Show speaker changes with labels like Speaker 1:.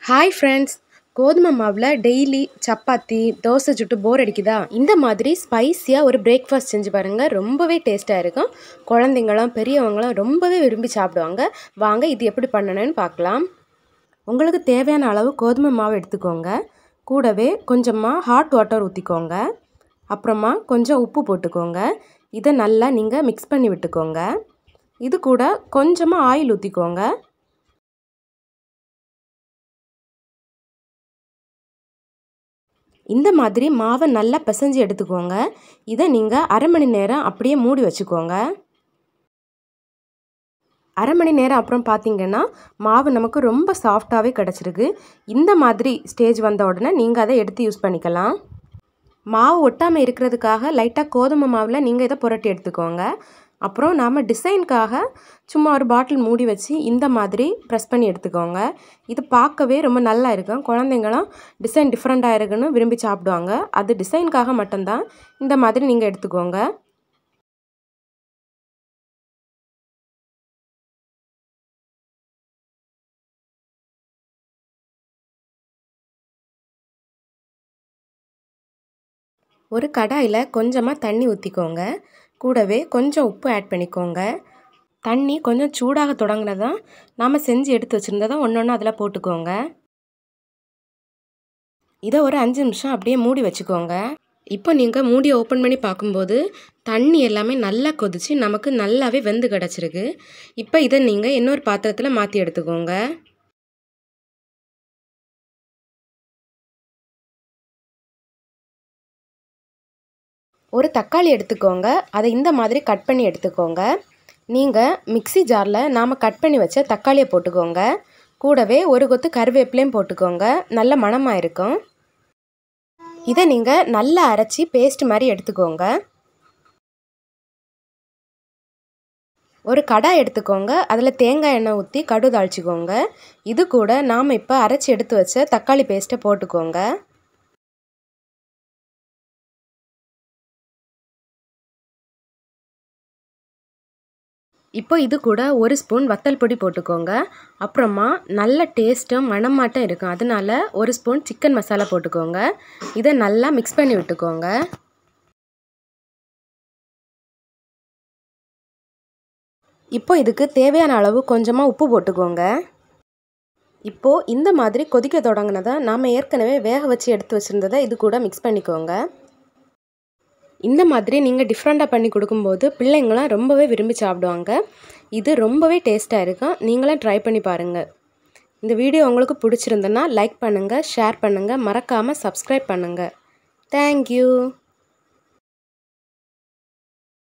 Speaker 1: hi friends கோதுமை மாவில் daily chapati dosa சுட்டு போர் அடிக்குதா இந்த மாதிரி ஸ்பைஸியாக ஒரு பிரேக்ஃபாஸ்ட் செஞ்சு பாருங்கள் ரொம்பவே டேஸ்ட்டாக இருக்கும் குழந்தைங்களாம் பெரியவங்களாம் ரொம்பவே விரும்பி சாப்பிடுவாங்க வாங்க இது எப்படி பண்ணணும்னு பார்க்கலாம் உங்களுக்கு தேவையான அளவு கோதுமை மாவு எடுத்துக்கோங்க கூடவே கொஞ்சமாக ஹாட் வாட்டர் ஊற்றிக்கோங்க அப்புறமா கொஞ்சம் உப்பு போட்டுக்கோங்க இதை நல்லா நீங்கள் மிக்ஸ் பண்ணி விட்டுக்கோங்க இது கூட கொஞ்சமாக ஆயில் ஊற்றிக்கோங்க இந்த மாதிரி மாவை நல்லா பிசைஞ்சு எடுத்துக்கோங்க இதை நீங்கள் அரை மணி நேரம் அப்படியே மூடி வச்சுக்கோங்க அரை மணி நேரம் அப்புறம் பார்த்தீங்கன்னா மாவு நமக்கு ரொம்ப சாஃப்டாகவே கிடச்சிருக்கு இந்த மாதிரி ஸ்டேஜ் வந்த உடனே நீங்கள் அதை எடுத்து யூஸ் பண்ணிக்கலாம் மாவு ஒட்டாமல் இருக்கிறதுக்காக லைட்டாக கோதுமை மாவில் நீங்கள் இதை புரட்டி எடுத்துக்கோங்க அப்புறம் நாம் டிசைனுக்காக சும்மா ஒரு பாட்டில் மூடி வச்சு இந்த மாதிரி ப்ரெஸ் பண்ணி எடுத்துக்கோங்க இது பார்க்கவே ரொம்ப நல்லா இருக்கும் குழந்தைங்களாம் டிசைன் டிஃப்ரெண்ட்டாக இருக்குன்னு விரும்பி சாப்பிடுவாங்க அது டிசைனுக்காக மட்டும்தான் இந்த மாதிரி நீங்கள் எடுத்துக்கோங்க ஒரு கடாயில் கொஞ்சமாக தண்ணி ஊற்றிக்கோங்க கூடவே கொஞ்சம் உப்பு ஆட் பண்ணிக்கோங்க தண்ணி கொஞ்சம் சூடாக தொடங்கினதான் நாம் செஞ்சு எடுத்து வச்சுருந்ததை ஒன்று ஒன்று அதில் போட்டுக்கோங்க இதை ஒரு அஞ்சு நிமிஷம் அப்படியே மூடி வச்சுக்கோங்க இப்போ நீங்கள் மூடியை ஓப்பன் பண்ணி பார்க்கும்போது தண்ணி எல்லாமே நல்லா கொதிச்சு நமக்கு நல்லாவே வெந்து கிடச்சிருக்கு இப்போ இதை நீங்கள் இன்னொரு பாத்திரத்தில் மாற்றி எடுத்துக்கோங்க ஒரு தக்காளி எடுத்துக்கோங்க அதை இந்த மாதிரி கட் பண்ணி எடுத்துக்கோங்க நீங்கள் மிக்சி ஜாரில் நாம் கட் பண்ணி வச்ச தக்காளியை போட்டுக்கோங்க கூடவே ஒரு கொத்து கருவேப்பிலையும் போட்டுக்கோங்க நல்ல மணமாக இருக்கும் இதை நீங்கள் நல்லா அரைச்சி பேஸ்ட் மாதிரி எடுத்துக்கோங்க ஒரு கடாய் எடுத்துக்கோங்க அதில் தேங்காய் எண்ணெய் ஊற்றி கடு தாளிச்சிக்கோங்க இது கூட நாம் இப்போ அரைச்சி எடுத்து வச்ச தக்காளி பேஸ்ட்டை போட்டுக்கோங்க இப்போ இது கூட ஒரு ஸ்பூன் வத்தல் பொடி போட்டுக்கோங்க அப்புறமா நல்ல டேஸ்ட்டும் மணமாட்டம் இருக்கும் அதனால ஒரு ஸ்பூன் சிக்கன் மசாலா போட்டுக்கோங்க இதை நல்லா மிக்ஸ் பண்ணி விட்டுக்கோங்க இப்போ இதுக்கு தேவையான அளவு கொஞ்சமாக உப்பு போட்டுக்கோங்க இப்போது இந்த மாதிரி கொதிக்க தொடங்கினதை நாம் ஏற்கனவே வேக வச்சு எடுத்து வச்சுருந்ததை இது கூட மிக்ஸ் பண்ணிக்கோங்க இந்த மாதிரி நீங்கள் டிஃப்ரெண்ட்டாக பண்ணி கொடுக்கும்போது பிள்ளைங்களாம் ரொம்பவே விரும்பி சாப்பிடுவாங்க இது ரொம்பவே டேஸ்ட்டாக இருக்கும் நீங்களும் ட்ரை பண்ணி பாருங்கள் இந்த வீடியோ உங்களுக்கு பிடிச்சிருந்தனா லைக் பண்ணுங்கள் ஷேர் பண்ணுங்கள் மறக்காமல் சப்ஸ்கிரைப் பண்ணுங்கள் தேங்க்யூ